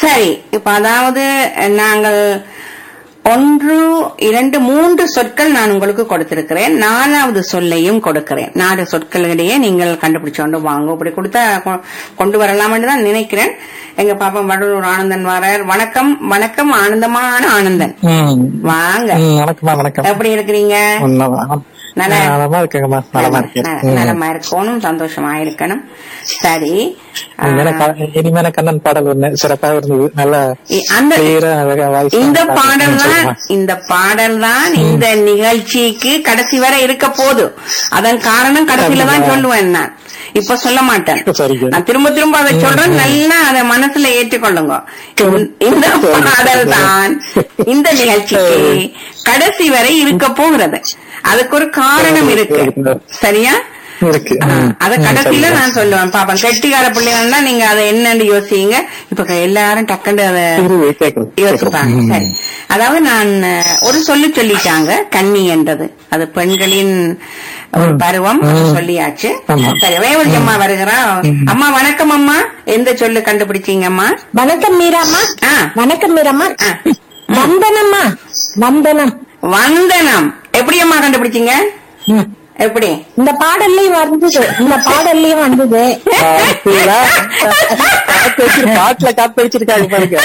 சரி இப்ப அதாவது நாங்கள் ஒன்று இரண்டு மூன்று சொற்கள் நான் உங்களுக்கு கொடுத்திருக்கிறேன் நாலாவது சொல்லையும் கொடுக்கிறேன் நாலு சொற்களிடையே நீங்கள் கண்டுபிடிச்சு கொண்டு வாங்க இப்படி கொடுத்தா கொ- கொண்டு வரலாம்னு தான் நினைக்கிறேன் எங்க பாப்பா வடலூர் ஆனந்தன் வரார் வணக்கம் வணக்கம் ஆனந்தமான ஆனந்தன் ம். வாங்க ம், வணக்கம்மா வணக்கம் எப்படி இருக்கிறீங்க உண்மைதான். நல்லா- நலமா இருக்கேங்கம்மா நலமா இருக்கேன் நல- ம். நலமா இருக்கணும் சந்தோஷமா இருக்கணும் சரி இனிமேல க- இனிமேல கண்ணன் பாடல் ஒண்ணு சிறப்பாக இருந்தது நல்ல இ- அந்த clear ஆ அழகா voice இந்த நல்லா பாடல் இருந்துச்சு. தான் சொல்லுமா. இந்த பாடல் தான் இந்த நிகழ்ச்சிக்கு கடைசி வரை இருக்க போதும் அதன் காரணம் கடைசியில தான் சொல்லுவேன் நான் இப்ப சொல்ல மாட்டேன் சரிங்க. நான் திரும்ப திரும்ப அதை சொல்றேன் நல்லா அதை மனசுல ஏற்றுக்கொள்ளுங்க இந்த பாடல் தான் இந்த நிகழ்ச்சிக்கு கடைசி வரை இருக்க போகிறது அதுக்கு ஒரு காரணம் இருக்கு சரியா இருக்கு ஆ, ம். அத ம், கடைசியில சரிங்க. நான் சொல்லுவேன் பாப்பேன் கெட்டிக்கார பிள்ளைகள்னா நீங்க அதை என்னன்னு யோசிங்க இப்ப எல்லாரும் டக்குன்னு அதை இரு, கேக்குறேன், யோசிப்பாங்க கேக்குறேன். சரி அதாவது நான் அஹ், ஒரு சொல்லு சொல்லிட்டாங்க கன்னி என்றது அது பெண்களின் ஒரு ம். பருவம் அது ம். சொல்லியாச்சு ஆமா. சரி ரேவதி அம்மா வருகிறா அம்மா வணக்கம் அம்மா எந்த சொல்லு கண்டுபிடிச்சீங்க அம்மா வணக்கம் மீராம்மா ஆ. வணக்கம் மீராம்மா ஆ. வந்தனம்மா வந்தனம் வந்தனம் எப்படி அம்மா கண்டுபிடிச்சீங்க ம். எப்படி இந்த பாடல்லையும் வந்தது இந்த பாடல்லையும் வந்தது பாத்தீங்களா? காத்து வச்சிரு- பாட்டுல காத்து வச்சிருக்காங்க பாருங்க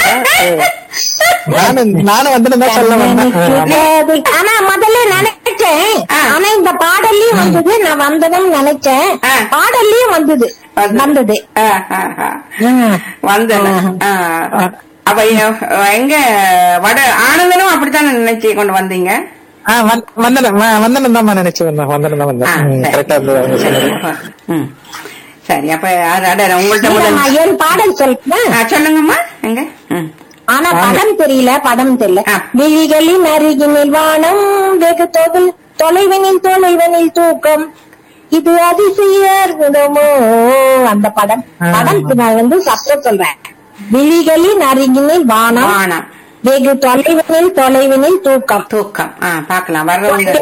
நானும் நானும் வந்து தான் சொல்ல வந்தேன் ஆமா. அது, ஆனா முதல்ல நினைச்சேன் ஆ. ஆனா இந்த பாடல்லையும் வந்தது நான் வந்தனம் நினைச்சேன் ஆ. பாடல்லையும் வந்தது வந்து- வந்தது ஆ, ஆ, ஆ. ஆ. வந்தனம் ஆ. அப்ப எ- எங்க வட ஆனந்தனும் அப்படித்தானே நினைச்சு கொண்டு வந்தீங்க ஆ, வந்- வந்தனம் வ- வந்தனம் தான் நினைச்சு வந்தேன் வந்தனம் தான் ஆ, வந்தேன் ம், சரி. கரெக்டா இருந்தது அவங்க சொன்னது ம். சரி அப்ப அது அட உங்கள்ட்ட முதல் மீராம்மா, என் பாடல் சொல்றேன் ஆ, சொல்லுங்கம்மா எங்க ம். ஆனா படம் தெரியல படம் தெரியல ஆ. விழிகளின் அருகினில் வானம் வெகு தொகல் தொலைவனில் தொலைவனில் தூக்கம் இது அதிசய அற்புதமோ அந்த படம் ஆ. படம் நான் வந்து சத்தம் சொல்றேன் விழிகளின் அருகினில் வானம் வானம் வெகு தொலைவனில் தொலைவனில் தூக்கம் தூக்கம் ஆ பாக்கலாம் வர்றவங்க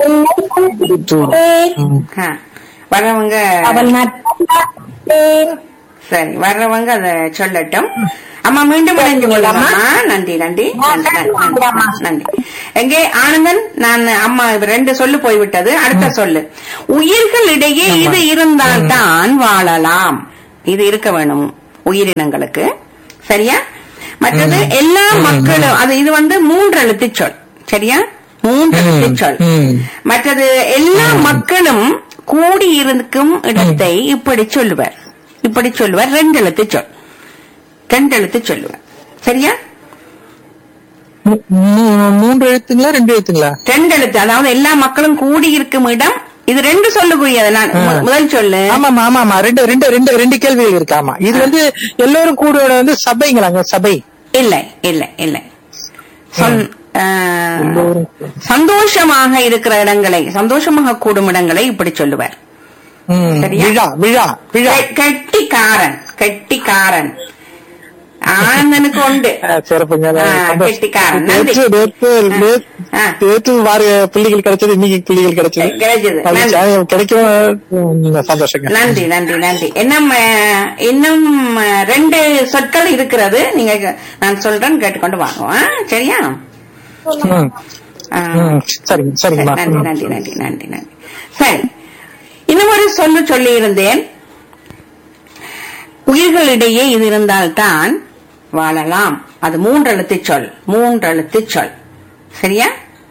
ம். ஆ, வர்றவங்க அவள் நட்பேன். சரி வர்றவங்க அத சொல்லட்டும் அம்மா மீண்டும் இணைஞ்சு கொள்ளலாமா நன்றி நன்றி நன்றி, நன்றி, நன்றி, நன்றி எங்கே ஆனந்தன் நான் அம்மா இப்ப ரெண்டு சொல்லு போய்விட்டது அடுத்த சொல்லு உயிர்களிடையே இது இருந்தால்தான் வாழலாம் இது இருக்க வேணும் உயிரினங்களுக்கு சரியா மற்றது எல்லா மக்களும் அது இது வந்து மூன்று எழுத்துச் சொல் சரியா மூன்று எழுத்துச் சொல் ம். மற்றது எல்லா மக்களும் கூடியிருக்கும் இடத்தை இப்படி சொல்லுவர் இப்படி சொல்லுவர் ரெண்டு எழுத்து சொல் ரெண்டு எழுத்து சொல்லுவர் சரியா மூ- மூ- மூன்று எழுத்துங்களா ரெண்டு எழுத்துங்களா ரெண்டு எழுத்து அதாவது எல்லா மக்களும் கூடியிருக்கும் இடம் இது ரெண்டு சொல்லுக்குரியது நான் மு- முதல் சொல்லு ஆமாமா ஆமாமா ரெண்டு ரெண்டு ரெண்டு ரெண்டு கேள்விகள் இருக்கு ஆமா இது வந்து எல்லோரும் கூடுவோட வந்து சபைங்களாங்க சபை இல்லை இல்லை இல்லை சொன்- ஆ, சந்தோஷமாக இருக்கிற இடங்களை சந்தோஷமாக கூடும் இடங்களை இப்படி சொல்லுவார் ம், சரியா? விழா விழா விழா கெ- கெட்டிக்காரன் கெட்டிக்காரன் ஆனந்தனுக்கு உண்டு ஆ, சிறப்புங்க ஆ, சந்தோஷம். கெட்டிக்காரன். நன்றி. நேற்று நேற்று நேற்று- ஆ. நேற்று வார பிள்ளைகள் கிடைச்சது இன்னைக்கு பிள்ளைகள் கிடைச்சது கிடைச்சது. அது நன்றி. சா- கிடைக்கும் ம், சந்தோஷங்க நன்றி நன்றி நன்றி இன்னும் அஹ், இன்னும் அஹ், ரெண்டு சொற்கள் இருக்கிறது நீங்க நான் சொல்றேன் கேட்டுக்கொண்டு வாங்க ஆ? சரியா ம், ஆ. ம், சரிங்க சரிங்கம்மா நன்றி நன்றி நன்றி நன்றி நன்றி சரி இன்னும் ஒரு சொல்லு சொல்லி இருந்தேன் உயிர்களிடையே இது இருந்தால்தான் வாழலாம் அது மூன்றெழுத்து சொல் மூன்றெழுத்து சொல் சரியா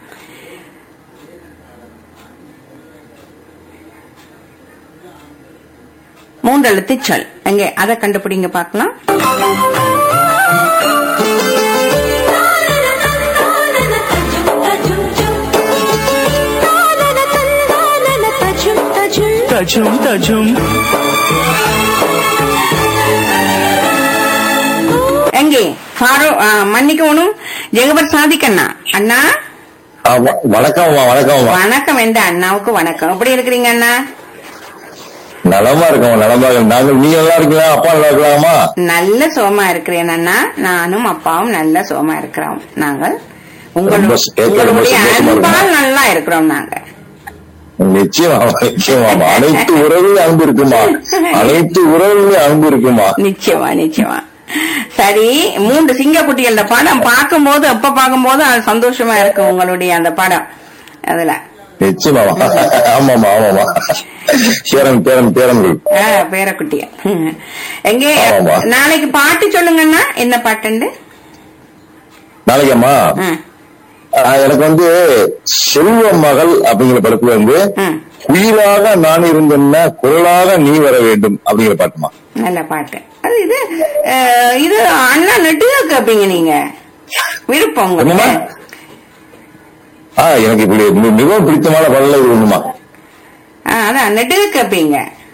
மூன்றெழுத்து சொல் எங்க அதை கண்டுபிடிங்க பார்க்கலாம் தஜும் தஜும் எங்கே ஃபாரோ ஆ, மன்னிக்கணும் ஜெகபர் சாதிக்கண்ணா அண்ணா ஆ, வ- வணக்கம்மா வணக்கம்மா வணக்கம் எந்த அண்ணாவுக்கு வணக்கம் எப்படி இருக்கிறீங்க அண்ணா நலமா இருக்கோம் நலமா இருக்கோம் நாங்கள் நீங்க நல்லா இருக்கீங்களா அப்பா நல்லா இருக்கலாமா நல்ல சோமா இருக்கிறேன் அண்ணா நானும் அப்பாவும் நல்ல சோமா இருக்கிறோம் நாங்கள் உங்களு- ரொம்ப ச- கேட்க ரொம்ப உங்களுடைய சந்தோஷமா இருக்கு. அன்பால் நல்லா இருக்கிறோம் நாங்க நிச்சயமா நிச்சயமா அனைத்து உறவுலையும் அன்பு இருக்குமா அனைத்து உறவுலையும் அன்பு இருக்குமா நிச்சயமா நிச்சயமா சரி மூன்று சிங்கக்குட்டிகளோட படம் பார்க்கும்போது எப்ப பார்க்கும்போது அது சந்தோஷமா இருக்கும் உங்களுடைய அந்த படம் அதுல நிச்சயமாமா ஆமாமா ஆமாமா பேரன் பேரன் பேரன்கள் ஆ, பேரக்குட்டிய எங்கே ஆமா. நாளைக்கு பாட்டு சொல்லுங்கண்ணா என்ன பாட்டுண்டு நாளைக்கம்மா ம், ஆஹ் எனக்கு வந்து செல்வ மகள் அப்படிங்கிற படத்துல வந்து ம். உயிராக நான் இருந்தேன்னா குரலாக நீ வர வேண்டும் அப்படிங்கிற பாட்டுமா நல்ல பாட்டு அது இது அஹ், இது அண்ணா நெட்டுக கேப்பீங்க நீங்க விருப்பம் உங்களுக்கு என்னம்மா? ஆ எனக்கு இப்படி மி- மிகவும் பிடித்தமான பாடல இது ஒண்ணுமா ஆ, அதான் நெட்டுக கேப்பீங்க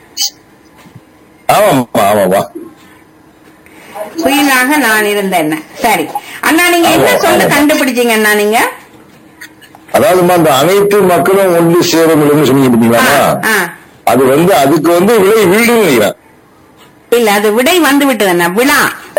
ஆமாம்மா ஆமாம்மா குயிலாக நான் இருந்தேன் சரி அண்ணா நீங்க என்ன ஆமா, சொல்ல ஆமா. கண்டுபிடிச்சீங்க அண்ணா நீங்க அதாவதுமா அந்த அனைத்து மக்களும் ஒன்று சேரும் இல்லைன்னு சொன்னீங்க ஆ, பாத்தீங்களா ஆ. அது வந்து அதுக்கு வந்து விலை வீடுன்னு நினைக்கிறேன் இல்ல அது விடை வந்து விட்டது அண்ணா விழா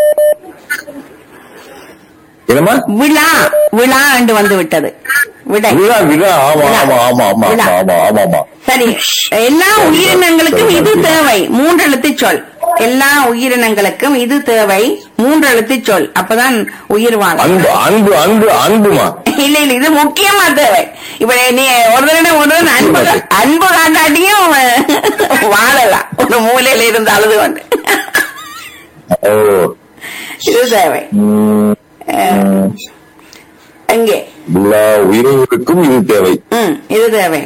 என்னம்மா விழா விழா என்று வந்து விட்டது விடை விழா விழா ஆமா விழா. ஆமா ஆமா ஆமா விழா. ஆமா ஆமா ஆமா சரி எல்லா உயிரினங்களுக்கும் இது தேவை மூன்று எழுத்து சொல் எல்லா உயிரினங்களுக்கும் இது தேவை மூன்று எழுத்து சொல் அப்பதான் உயிர் வாழும் அன்பு அன்பு அன்பு அன்புமா இல்ல இல்ல இது முக்கியமா தேவை இப்ப நீ ஒரு தடவை ஒரு தடவை அன்பு அன்பு காட்டாட்டியும் வாழலாம் ஒரு மூலையில இருந்து அழுது கொண்டு ஓ இது தேவை ம், அஹ், எங்கே எல்லா உயிரினங்களுக்கும் இது தேவை ம் இது தேவை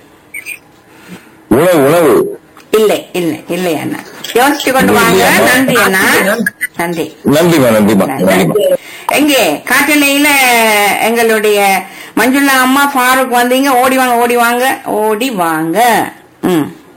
உணவு உணவு இல்லை இல்லை இல்லை அண்ணா யோசிச்சு கொண்டு வாங்க நன்றி அண்ணா நன்றி நன்றிமா நன்றிமா நன்றிமா எங்கே காட்டலையில எங்களுடைய மஞ்சுளா அம்மா ஃபாரூக் வந்தீங்க ஓடி வாங்க ஓடி வாங்க ஓடி வாங்க ம்